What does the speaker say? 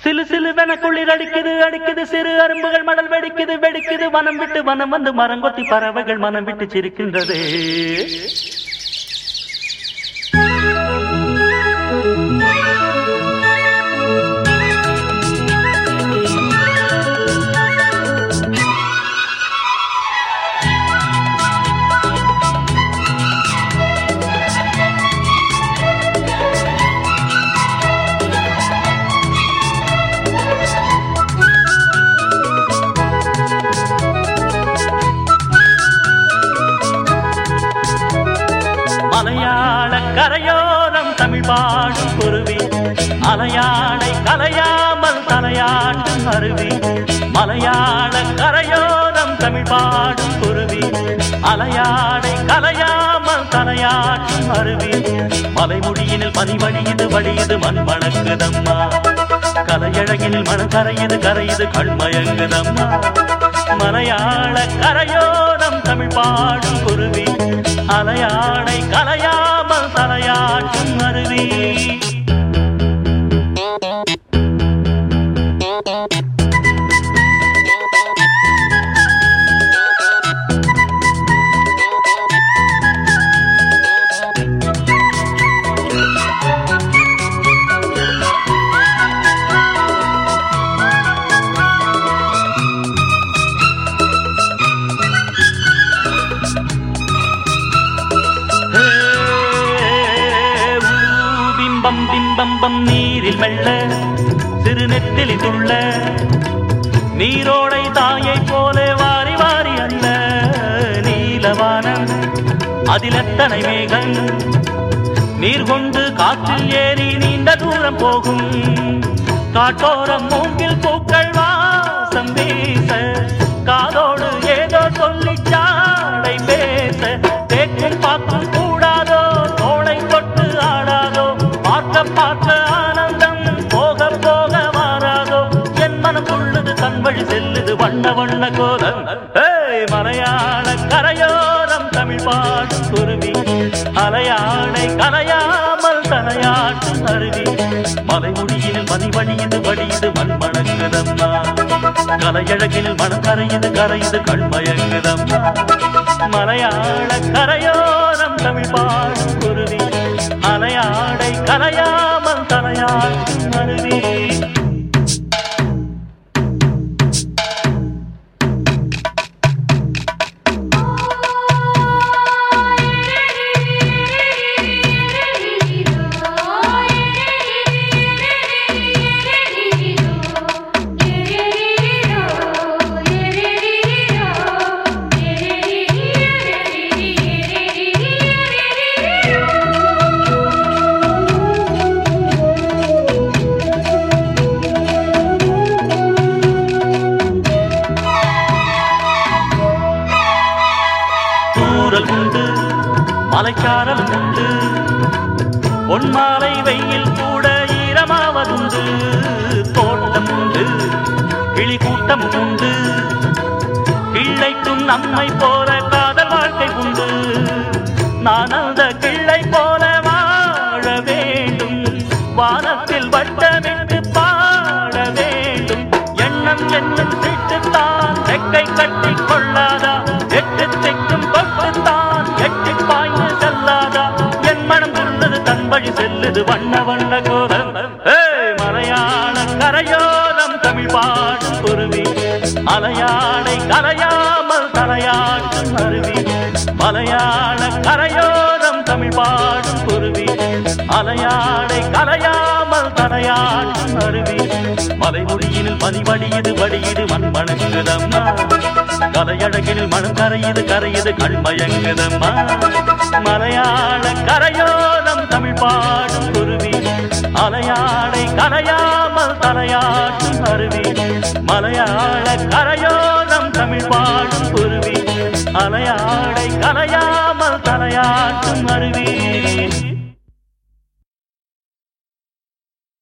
சிலு சிலுவென குளிர் அடிக்குது அடிக்குது சிறு அரும்புகள் மடல் வெடிக்குது வெடிக்குது வனம் விட்டு வனம் வந்து மரங்கொத்தி பறவைகள் மனம் விட்டு சிரிக்கின்றது மலையாள கரையோரம் தமிழ் பாடும் குருவி அலையாடை கலையாமல் தலையாட்டும் அருவி மலையாள கரையோரம் தமிழ் பாடும் குருவி அலையாடை கலையாமல் தலையாட்டும் அருவி மலைமுடியினில் பனி வழியுது வழியுது மண் மணக்குதம்மா கலையழகினில் மனம் கரையுது கரையுது கண்மயங்குதம்மா மலையாள கரையோரம் தமிழ் பாடும் குருவி அலையாடை கலையாமல் தலையாட்டும் அருவி ஹே, ஊ, பிம்பம் பிம்பம் பம் நீரில் மெல்ல சிறு நெத்திலி துள்ள நீரோடை தாயை போல வாரி வாரி அல்ல நீலவானம் அதில் எத்தனை மேகம் நீர் கொண்டு காற்றில் ஏறி நீண்ட தூரம் போகும் காட்டோரம் மூங்கில் பூக்கள் வாசம் வீச காதோடு ஏதோ சொல்லி சாடை பேச தேக்கும் பார்க்கும் கூடாதோ தோளை தொட்டு ஆடாதோ பார்க்க பார்க்க ஆனந்தம் போக போக மாறாதோ என் மனம் உள்ளது தன் வழி செல்லுது வண்ண வண்ண கோலம் ஏய் மலையாள கரையோரம் தமிழ் பாடும் குருவி அலையாடை கலையாமல் தலையாட்டும் அருவி மலைமுடியில் மதி வழியுது வழியுது மண் மணக்குதம்மா கலையழகினில் மனம் கரையுது கரையுது கண்மயங்குதம்மா மலையாள கரையோரம் தமிழ் பாடும் குருவி அலையாடை கலையாமல் தலையாட்டும் அருவி தூரல் உண்டு மலைச்சாரல் உண்டு பொன்மாலை வெயில் கூட ஈரமாவதுண்டு தோட்டம் உண்டு கிளி கூட்டம் உண்டு கிள்ளைக்கும் நம்மை போல காதல் வாழ்க்கை உண்டு நான் அந்த கிள்ளை போல வாழ வேண்டும் வானத்தில் வட்டமிட்டு பாட வேண்டும் எண்ணம் என்னும் சீட்டுத்தான் ரெக்கை கட்டி கொள்ளாதா எட்டு திக்கும் கொட்டுத்தான் எட்டி பாய்ந்து செல்லாதா என் மனம் உள்ளது தன் வழி செல்லுது வண்ண வண்ண கோலம் ஏய் மலையாள கரையோரம் தமிழ் பாடும் குருவி அலையாடை கரையாமல் தலையாட்டும் அருவி மலையாள கரையோரம் தமிழ் பாடும் குருவி அலையாடை கலையாமல் தலையாட்டும் அருவி மலைமுடியினில் பனி வடியுது வடியுது மண் மணங்குதம்மா கலையழகினில் மனம் கரையுது கரையுது கண்மயங்குதம்மா மலையாள கரையோரம் தமிழ் பாடும் குருவி அலையாடை கலையாமல் தலையாட்டும் அருவி மலையாள கரையோரம் தமிழ் பாடும் குருவி அலையாடை கலையாமல் தலையாட்டும் அருவி